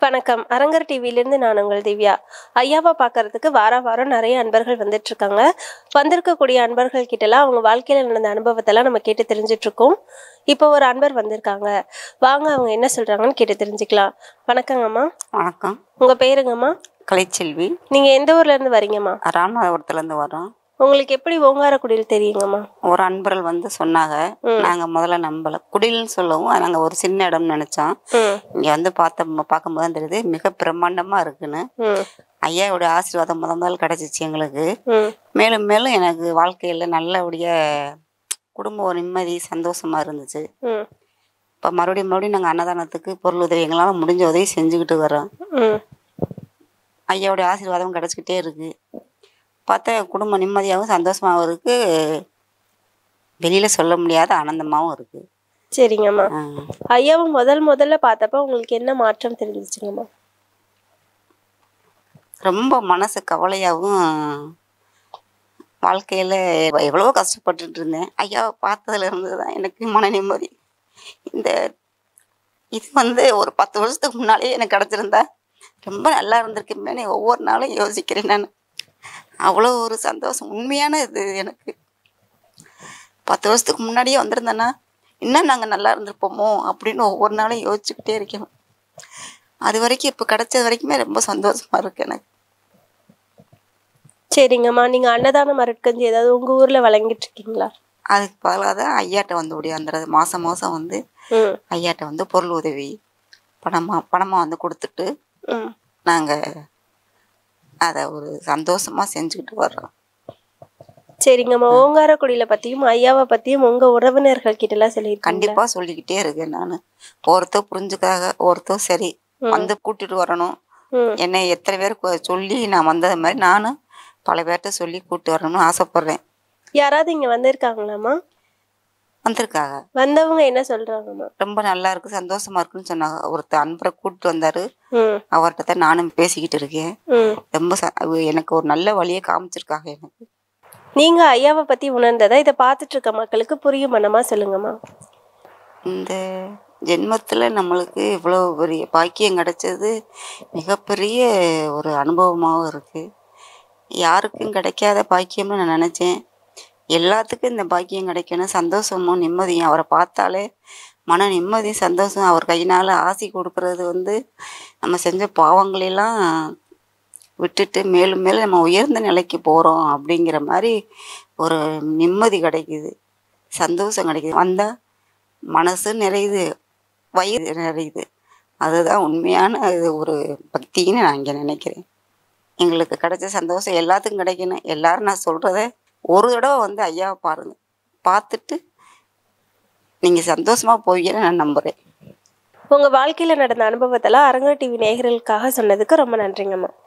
வணக்கம் அரங்கர் டிவியிலிருந்து நான் உங்கள் திவ்யா ஐயாவை பார்க்கறதுக்கு வார வாரம் நிறைய அன்பர்கள் வந்துட்டு இருக்காங்க வந்திருக்கக்கூடிய அன்பர்கள் கிட்டலாம் அவங்க வாழ்க்கையில நடந்த அனுபவத்தெல்லாம் நம்ம கேட்டு தெரிஞ்சுட்டு இருக்கோம் இப்போ ஒரு அன்பர் வந்திருக்காங்க வாங்க அவங்க என்ன சொல்றாங்கன்னு கேட்டு தெரிஞ்சுக்கலாம் வணக்கங்கம்மா வணக்கம் உங்க பேருங்கம்மா கலைச்செல்வி நீங்க எந்த ஊர்ல இருந்து வரீங்கம்மா ராமநாதபுரத்துலேருந்து வரோம் உங்களுக்கு எப்படி ஓங்காரக்குடியில் தெரியுங்கம்மா ஒரு அன்பர்கள் வந்து சொன்னாங்க ம். நாங்கள் முதல்ல நம்பலை குடில்னு சொல்லவும் நாங்கள் ஒரு சின்ன இடம்னு நினச்சோம் ம் இங்கே வந்து பார்த்த பார்க்கும்போது தான் தெரியுது மிக பிரம்மாண்டமாக இருக்குன்னு ம் ஐயாவுடைய ஆசீர்வாதம் முத முதல் கிடச்சிச்சு எங்களுக்கு ம் மேலும் மேலும் எனக்கு வாழ்க்கையில் நல்லபடியாக குடும்ப ஒரு நிம்மதி சந்தோஷமாக இருந்துச்சு ம் இப்போ மறுபடியும் மறுபடியும் நாங்கள் அன்னதானத்துக்கு பொருள் உதவி எங்களால் முடிஞ்ச உதவி செஞ்சுக்கிட்டு வரோம் ம் ஐயாவுடைய ஆசீர்வாதம் கிடச்சிக்கிட்டே இருக்கு பார்த்தா குடும்ப நிம்மதியாகவும் சந்தோஷமாகவும் இருக்கு வெளியில் சொல்ல முடியாத ஆனந்தமாகவும் இருக்கு சரிங்கம்மா ஆ. ஐயாவை முதல் முதல்ல பார்த்தப்ப உங்களுக்கு என்ன மாற்றம் தெரிஞ்சிச்சுங்கம்மா ரொம்ப மனசு கவலையாகவும் வாழ்க்கையில் எவ்வளவோ கஷ்டப்பட்டுட்டு இருந்தேன் ஐயாவை பார்த்ததுல இருந்து தான் எனக்கு மன நிம்மதி இந்த இது வந்து ஒரு பத்து வருஷத்துக்கு முன்னாலேயே எனக்கு கிடச்சிருந்தா ரொம்ப நல்லா இருந்திருக்குமே ஒவ்வொரு நாளும் யோசிக்கிறேன் நான் அவ்வளோ ஒரு சந்தோஷம் உண்மையான இது எனக்கு பத்து வருஷத்துக்கு முன்னாடியே வந்திருந்தேன்னா இன்னும் நாங்கள் நல்லா இருந்திருப்போமோ அப்படின்னு ஒவ்வொரு நாளும் யோசிச்சுக்கிட்டே இருக்கேன் அது வரைக்கும் இப்போ கிடைச்சது வரைக்குமே ரொம்ப சந்தோஷமா இருக்கு எனக்கு சரிங்கம்மா நீங்க அன்னதானம் மரட்கஞ்சி ஏதாவது உங்க ஊர்ல வழங்கிட்டு இருக்கீங்களா அதுக்கு பதிலாக தான் ஐயாட்ட வந்து ஓடியாந்துறது மாதம் மாதம் வந்து ம் ஐயாட்ட வந்து பொருள் உதவி பணமாக பணமாக வந்து கொடுத்துட்டு ம் நாங்கள் அதை ஒரு சந்தோஷமாக செஞ்சுக்கிட்டு வர்றோம் சரிங்கம்மா ஓங்காரக்குடியில பத்தியும் ஐயாவை பத்தியும் உங்க உறவினர்கள் கிட்ட எல்லாம் சொல்லியிருக்கீங்களா கண்டிப்பாக சொல்லிக்கிட்டே இருக்கேன் நான் ஒருத்தர் புரிஞ்சுக்காக ஒருத்தர் சரி வந்து கூட்டிட்டு வரணும் ம் என்னை எத்தனை பேர் கு- சொல்லி நான் வந்தது மாதிரி நானும் பல பேர்கிட்ட சொல்லி கூப்பிட்டு வரணும்னு ஆசைப்பட்றேன் யாராவது இங்க வந்திருக்காங்களாம்மா வந்திருக்காங்க வந்தவங்க என்ன சொல்றாங்கம்மா ரொம்ப நல்லா இருக்கு சந்தோஷமா இருக்குன்னு சொன்னாங்க ஒருத்தர் அன்பரை கூப்பிட்டு வந்தாரு ம் அவர்கிட்ட தான் நானும் பேசிக்கிட்டு இருக்கேன் ம் ரொம்ப ச- அவ எனக்கு ஒரு நல்ல வழியை காமிச்சிருக்காங்க எனக்கு நீங்க ஐயாவை பத்தி உணர்ந்ததா இதை பார்த்துட்டு இருக்க மக்களுக்கு புரியும் மனமா சொல்லுங்கம்மா இந்த ஜென்மத்தில் நம்மளுக்கு இவ்வளோ பெரிய பாக்கியம் கிடைச்சது மிகப்பெரிய ஒரு அனுபவமாகவும் இருக்குது யாருக்கும் கிடைக்காத பாக்கியம்னு நான் நினச்சேன் எல்லாத்துக்கும் இந்த பாக்கியம் கிடைக்கணும் சந்தோஷமும் நிம்மதியும் அவரை பார்த்தாலே மன நிம்மதி சந்தோஷம் அவர் கையினால் ஆசி கொடுக்கறது வந்து நம்ம செஞ்ச பாவங்களெல்லாம் விட்டுட்டு மேலும் மேலும் நம்ம உயர்ந்த நிலைக்கு போகிறோம் அப்படிங்கிற மாதிரி ஒரு நிம்மதி கிடைக்குது சந்தோஷம் கிடைக்குது வந்தால் மனசு நிறையுது வயிறு நிறையுது அதுதான் உண்மையான இது ஒரு பக்தின்னு நான் இங்கே நினைக்கிறேன் எங்களுக்கு கிடைச்ச சந்தோஷம் எல்லாத்துக்கும் கிடைக்கணும் எல்லாரும் நான் சொல்கிறத ஒரு தடவை வந்து ஐயாவை பாருங்கள் பார்த்துட்டு நீங்கள் சந்தோஷமாக போவீங்கன்னு நான் நம்புகிறேன் உங்க வாழ்க்கையில நடந்த அனுபவத்தெல்லாம் அரங்கர் டிவி நேயர்களுக்காக சொன்னதுக்கு ரொம்ப நன்றிங்கம்மா